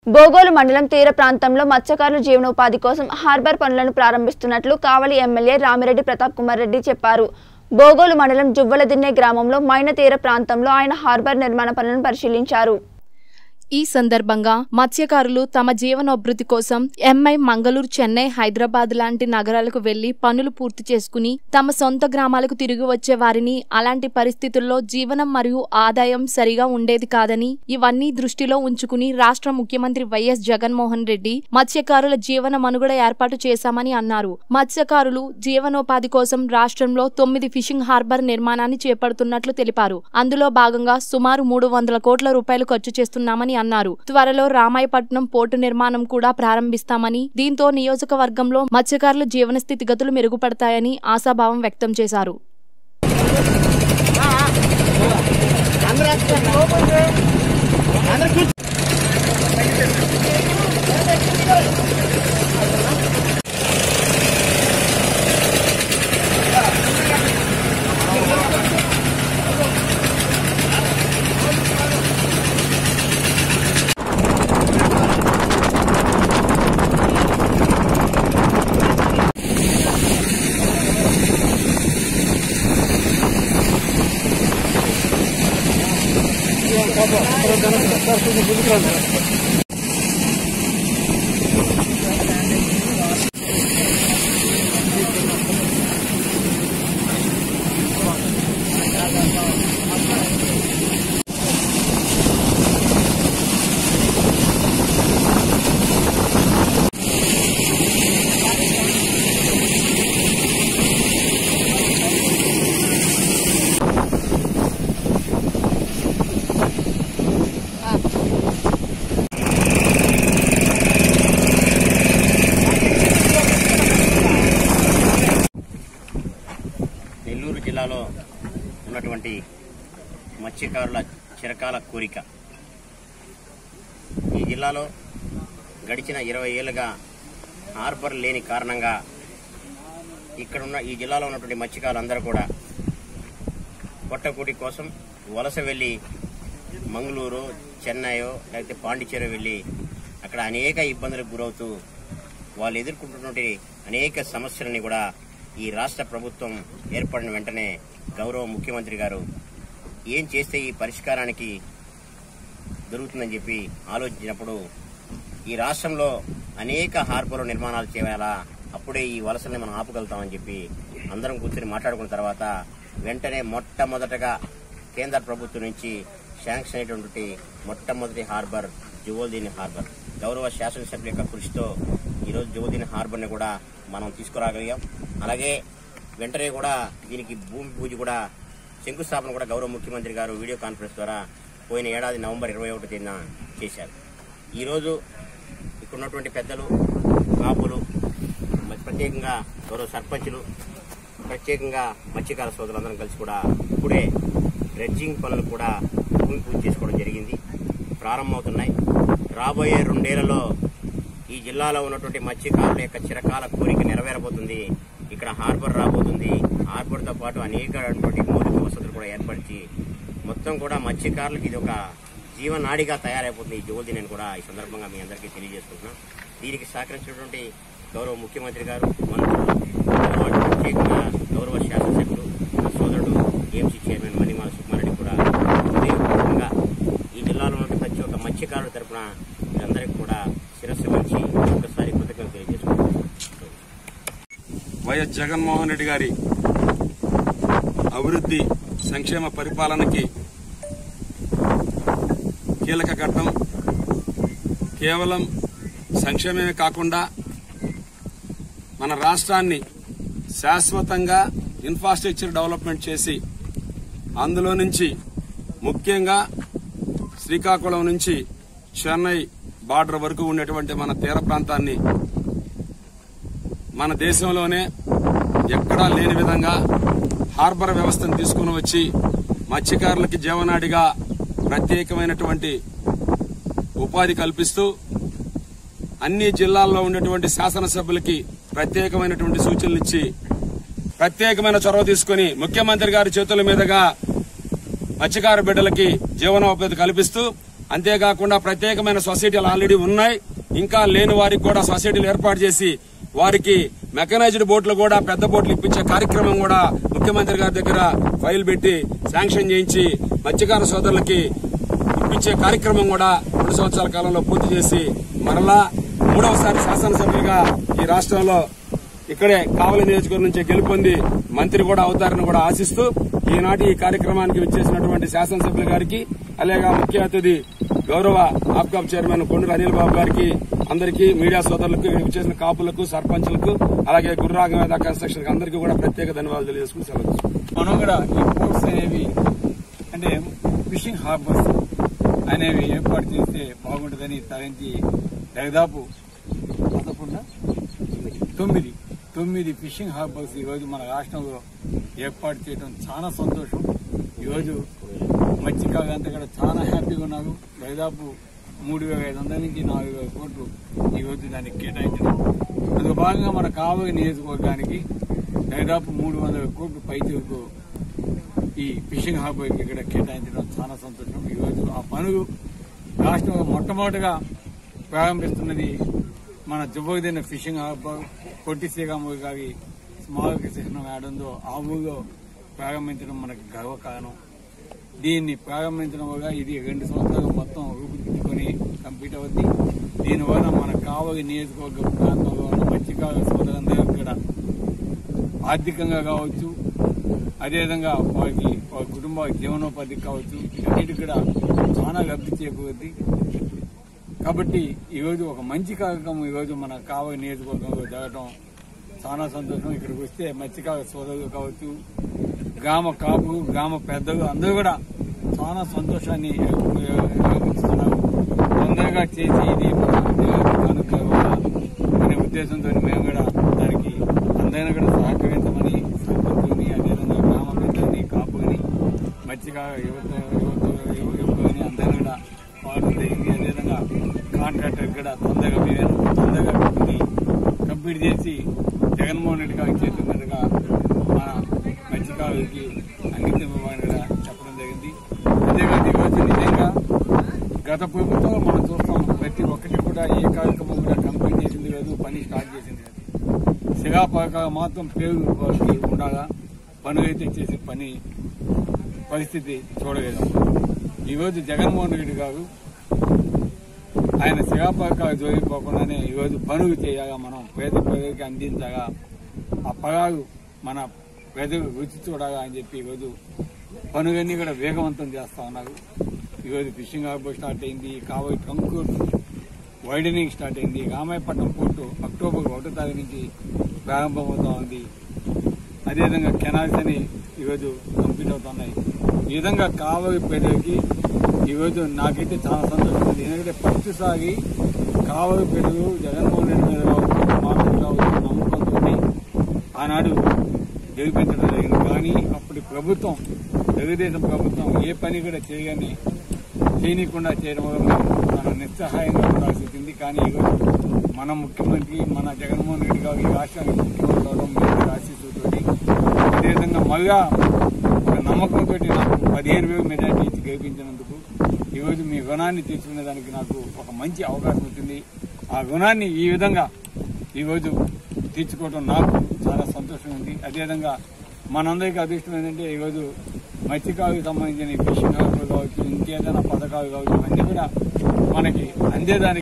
బోగోలు మండలం తీర ప్రాంతంలో మత్స్యకారుల జీవనోపాధి కోసం హార్బర్ పనులను ప్రారంభిస్తున్నట్లు కావలి ఎమ్మెల్యే రామిరెడ్డి ప్రతాప్ కుమార్ రెడ్డి చెప్పారు బోగోలు మండలం జువ్వలదిన్నె గ్రామంలో మైన తీర ప్రాంతంలో ఆయన హార్బర్ నిర్మాణ పనులను పరిశీలించారు ఈ సందర్భంగా మత్స్యకారులు తమ జీవనోభివృద్ధి కోసం ఎంఐ మంగళూరు చెన్నై హైదరాబాద్ లాంటి నగరాలకు వెళ్లి పనులు పూర్తి చేసుకుని తమ సొంత గ్రామాలకు తిరిగి వచ్చే వారిని అలాంటి పరిస్థితుల్లో జీవనం మరియు ఆదాయం సరిగా ఉండేది కాదని ఇవన్నీ దృష్టిలో ఉంచుకుని రాష్ట్ర ముఖ్యమంత్రి వైఎస్ జగన్మోహన్ రెడ్డి మత్స్యకారుల జీవన మనుగడ ఏర్పాటు చేశామని అన్నారు మత్స్యకారులు జీవనోపాధి కోసం రాష్ట్రంలో తొమ్మిది ఫిషింగ్ హార్బర్ నిర్మాణాన్ని చేపడుతున్నట్లు తెలిపారు అందులో భాగంగా సుమారు మూడు వందల కోట్ల రూపాయలు ఖర్చు చేస్తున్నామని అన్నారు త్వరలో రామాయపట్నం పోర్టు నిర్మాణం కూడా ప్రారంభిస్తామని దీంతో నియోజకవర్గంలో మత్స్యకారుల జీవన స్థితిగతులు మెరుగుపడతాయని ఆశాభావం వ్యక్తం చేశారు నెల్లూరు జిల్లాలో ఉన్నటువంటి మత్స్యకారుల చిరకాల కోరిక ఈ జిల్లాలో గడిచిన ఇరవై ఏళ్ళుగా హార్బర్ లేని కారణంగా ఇక్కడ ఉన్న ఈ జిల్లాలో ఉన్నటువంటి మత్స్యకారులందరూ కూడా పొట్టకూటి కోసం వలస వెళ్ళి మంగళూరు చెన్నైయో లేకపోతే పాండిచేరి వెళ్ళి అక్కడ అనేక ఇబ్బందులకు గురవుతూ వాళ్ళు ఎదుర్కొంటున్నటువంటి అనేక సమస్యలని కూడా ఈ రాష్ట్ర ప్రభుత్వం ఏర్పడిన వెంటనే గౌరవ ముఖ్యమంత్రి గారు ఏం చేస్తే ఈ పరిష్కారానికి దొరుకుతుందని చెప్పి ఆలోచించినప్పుడు ఈ రాష్ట్రంలో అనేక హార్బర్ నిర్మాణాలు చేయాలా అప్పుడే ఈ వలసల్ని మనం ఆపగలుగుతామని చెప్పి అందరం కూర్చొని మాట్లాడుకున్న తర్వాత వెంటనే మొట్టమొదటగా కేంద్ర ప్రభుత్వం నుంచి శాంక్షన్ అయినటువంటి మొట్టమొదటి హార్బర్ జువోల్దీని హార్బర్ గౌరవ శాసనసభ్యుల యొక్క కృషితో ఈరోజు జువోల్దీని హార్బర్ని కూడా మనం తీసుకురాగలిగాం అలాగే వెంటనే కూడా దీనికి భూమి పూజ కూడా శంకుస్థాపన కూడా గౌరవ ముఖ్యమంత్రి గారు వీడియో కాన్ఫరెన్స్ ద్వారా పోయిన ఏడాది నవంబర్ ఇరవై ఒకటి తేదీన చేశారు ఈరోజు ఇక్కడ ఉన్నటువంటి పెద్దలు కాపులు మరి ప్రత్యేకంగా గౌరవ సర్పంచులు ప్రత్యేకంగా మత్స్యకార సోదరులందరం కలిసి కూడా ఇప్పుడే డ్రెడ్జింగ్ పనులు కూడా భూమి పూజ చేసుకోవడం జరిగింది ప్రారంభమవుతున్నాయి రాబోయే రెండేళ్లలో ఈ జిల్లాలో ఉన్నటువంటి మత్స్యకారుల యొక్క చిరకాల కోరిక నెరవేరబోతుంది ఇక్కడ హార్బర్ రాబోతుంది హార్బర్తో పాటు అనేకటువంటి మౌలిక వసతులు కూడా ఏర్పరిచి మొత్తం కూడా మత్స్యకారులకు ఇది ఒక జీవనాడిగా తయారైపోతుంది ఈ జ్యోతి నేను కూడా ఈ సందర్భంగా మీ అందరికీ తెలియజేసుకుంటున్నాను దీనికి సహకరించినటువంటి గౌరవ ముఖ్యమంత్రి గారు మంత్రులు గౌరవ ప్రత్యేకంగా గౌరవ శాసనసభ్యులు నా సోదరుడు ఏఎంసీ చైర్మన్ మణిమాల సుబ్బారెడ్డి కూడా హృదయపూర్వకంగా ఈ జిల్లాలో ఉన్న ప్రతి ఒక్క మత్స్యకారుల తరపున వీరందరికీ కూడా శిరస్సు మంచి ఒక్కసారి కృతజ్ఞతలు తెలియజేసుకుంటున్నాను వైఎస్ జగన్మోహన్ రెడ్డి గారి అభివృద్ధి సంక్షేమ పరిపాలనకి కీలక ఘట్టం కేవలం సంక్షేమమే కాకుండా మన రాష్ట్రాన్ని శాశ్వతంగా ఇన్ఫ్రాస్ట్రక్చర్ డెవలప్మెంట్ చేసి అందులో నుంచి ముఖ్యంగా శ్రీకాకుళం నుంచి చెన్నై బార్డర్ వరకు ఉండేటువంటి మన తీర ప్రాంతాన్ని మన దేశంలోనే ఎక్కడా లేని విధంగా హార్బర్ వ్యవస్థను తీసుకుని వచ్చి మత్స్యకారులకి జీవనాడిగా ప్రత్యేకమైనటువంటి ఉపాధి కల్పిస్తూ అన్ని జిల్లాల్లో ఉండేటువంటి శాసనసభ్యులకి ప్రత్యేకమైనటువంటి సూచనలు ఇచ్చి ప్రత్యేకమైన చొరవ తీసుకుని ముఖ్యమంత్రి గారి చేతుల మీదుగా మత్స్యకార బిడ్డలకి జీవనోపాధి కల్పిస్తూ అంతేకాకుండా ప్రత్యేకమైన సొసైటీలు ఆల్రెడీ ఉన్నాయి ఇంకా లేని వారికి కూడా సొసైటీలు ఏర్పాటు చేసి వారికి మెకనైజ్డ్ బోట్లు కూడా పెద్ద బోట్లు ఇప్పించే కార్యక్రమం కూడా ముఖ్యమంత్రి గారి దగ్గర ఫైల్ పెట్టి శాంక్షన్ చేయించి మత్స్యకార సోదరులకి ఇప్పించే కార్యక్రమం కూడా రెండు సంవత్సరాల కాలంలో పూర్తి చేసి మరలా మూడవసారి శాసనసభ్యులుగా ఈ రాష్ట్రంలో ఇక్కడే కావలి నియోజకవర్గం నుంచి గెలుపొంది మంత్రి కూడా అవుతారని కూడా ఆశిస్తూ ఈనాటి ఈ కార్యక్రమానికి విచ్చేసినటువంటి శాసనసభ్యుల గారికి అలాగే ముఖ్య అతిథి గౌరవ ఆప్కాబ్ చైర్మన్ కొండూరు అనిల్ బాబు గారికి అందరికీ మీడియా సోదరులకు విచ్చేసిన కాపులకు సర్పంచులకు అలాగే గుర్రాగమేద కన్స్ట్రక్షన్ అందరికీ కూడా ప్రత్యేక ధన్యవాదాలు తెలియజేసుకుని సెలవు తీసుకుంటున్నాను. మనం కూడా ఈ పోర్ట్స్ అనేవి అంటే ఫిషింగ్ హార్బర్స్ అనేవి ఏర్పాటు చేస్తే బాగుంటుందని తరించి దాదాపు పదకొండ తొమ్మిది తొమ్మిది ఫిషింగ్ హార్బర్స్ ఈరోజు మన రాష్ట్రంలో ఏర్పాటు చేయడం చాలా సంతోషం ఈరోజు మత్స్యకారులు అంతా కూడా చాలా హ్యాపీగా ఉన్నారు దాదాపు మూడు వేల ఐదు వందల నుంచి నాలుగు వేల కోట్లు ఈరోజు దానికి కేటాయించడం అందులో భాగంగా మన కావలి నియోజకవర్గానికి దాదాపు మూడు వందల కోట్లు పైచలకు ఈ ఫిషింగ్ హార్బర్ ఇక్కడ కేటాయించడం చాలా సంతోషం ఈరోజు ఆ పనులు రాష్ట్రంలో మొట్టమొదటిగా ప్రారంభిస్తున్నది మన జుబోదిన ఫిషింగ్ హార్బర్ కొట్టి శ్రీరాములు గారి స్మారక శిక్షణ వేయడంలో ఆ ఊళ్ళో ప్రారంభించడం మనకి గర్వకారణం దీన్ని ప్రారంభించడం వల్ల ఇది రెండు సంవత్సరాలు మొత్తం రూపుదిద్దుకొని కంప్లీట్ అవుద్ది దీనివల్ల మన కావలి నియోజకవర్గ ప్రాంతంలో ఉన్న మత్స్యకారుల సోదరులందరూ ఇక్కడ ఆర్థికంగా కావచ్చు అదేవిధంగా వారికి వారి కుటుంబ జీవనోపాధికి కావచ్చు వీటన్నిటి కూడా చాలా లబ్ధి చేకూరుద్ది కాబట్టి ఈరోజు ఒక మంచి కార్యక్రమం ఈరోజు మన కావలి నియోజకవర్గంలో జరగటం చాలా సంతోషం ఇక్కడికి వస్తే మత్స్యకార సోదరులు కావచ్చు గ్రామ కాపులు గ్రామ పెద్దలు అందరూ కూడా చాలా సంతోషాన్ని అనుభవిస్తున్నారు తొందరగా చేసి ఇది మన దేవుడికి కానుక అనే ఉద్దేశంతో మేము కూడా దానికి అందరినీ కూడా సహకరించమని సర్పంచుని అదేవిధంగా గ్రామ పెద్దల్ని కాపుని మత్స్యకార యువత యువత యువకుని అందరినీ కూడా వాడడం జరిగింది అదేవిధంగా కాంట్రాక్టర్ కూడా తొందరగా మేము తొందరగా ఇది కంప్లీట్ చేసి జగన్మోహన్ రెడ్డి గారి చేతుల మీదుగా మన మత్స్యకారులకి అంకితం ఇవ్వమని కూడా చెప్పడం జరిగింది అంతేకాదు ఈరోజు నిజంగా గత ప్రభుత్వంలో మనం చూస్తాం ప్రతి ఒక్కటి కూడా ఏ కార్యక్రమం కూడా కంప్లీట్ చేసింది లేదు పని స్టార్ట్ చేసింది లేదు శిలాపక మాత్రం పేరు వారికి ఉండాలా పనులైతే చేసే పని పరిస్థితి చూడగలం ఈరోజు జగన్మోహన్ రెడ్డి గారు ఆయన శిలాపకాలు జోగిపోకుండానే ఈరోజు పనులు చేయాలా మనం పేద ప్రజలకి అందించగా ఆ పగాలు మన ప్రజలు రుచి చూడాలా అని చెప్పి ఈరోజు పనులన్నీ కూడా వేగవంతం చేస్తా ఉన్నారు ఈరోజు ఫిషింగ్ హార్బర్ స్టార్ట్ అయింది కావలి కంకూర్ వైడనింగ్ స్టార్ట్ అయింది రామాయపట్నం పోర్టు అక్టోబర్ ఒకటో తారీఖు నుంచి ప్రారంభమవుతా ఉంది అదేవిధంగా కెనాల్స్ అని ఈరోజు కంప్లీట్ అవుతున్నాయి ఈ విధంగా కావలి ప్రజలకి ఈరోజు నాకైతే చాలా సంతోషం ఉంది ఎందుకంటే ఫస్ట్ సాగి కావలి ప్రజలు జగన్మోహన్ రెడ్డి మీద కావచ్చు మా మీద కావచ్చు నమ్మకంతో ఆనాడు గెలిపించడం జరిగింది కానీ అప్పటి ప్రభుత్వం తెలుగుదేశం ప్రభుత్వం ఏ పని కూడా చేయగానే చేయనీయకుండా చేయడం వల్ల మనం నిస్సహాయంగా ఉండాల్సి వచ్చింది కానీ ఈరోజు మన ముఖ్యమంత్రి మన జగన్మోహన్ రెడ్డి గారు ఈ రాష్ట్రానికి ముఖ్యమంత్రి అవడం మీ ఆశీస్సుతోటి అదేవిధంగా మళ్ళా ఒక నమ్మకంతో నాకు పదిహేను వేలు మెజార్టీ ఇచ్చి గెలిపించినందుకు ఈరోజు మీ రుణాన్ని తీర్చుకునే దానికి నాకు ఒక మంచి అవకాశం వచ్చింది ఆ రుణాన్ని ఈ విధంగా ఈరోజు తీర్చుకోవడం నాకు చాలా సంతోషం ఉంది అదేవిధంగా మనందరికీ అదృష్టం ఏంటంటే ఈరోజు మత్స్యకారులకు సంబంధించిన ఫిషింగ్ కావచ్చు ఇంకేదైనా పథకాలు కావచ్చు అన్నీ కూడా మనకి అందేదానికి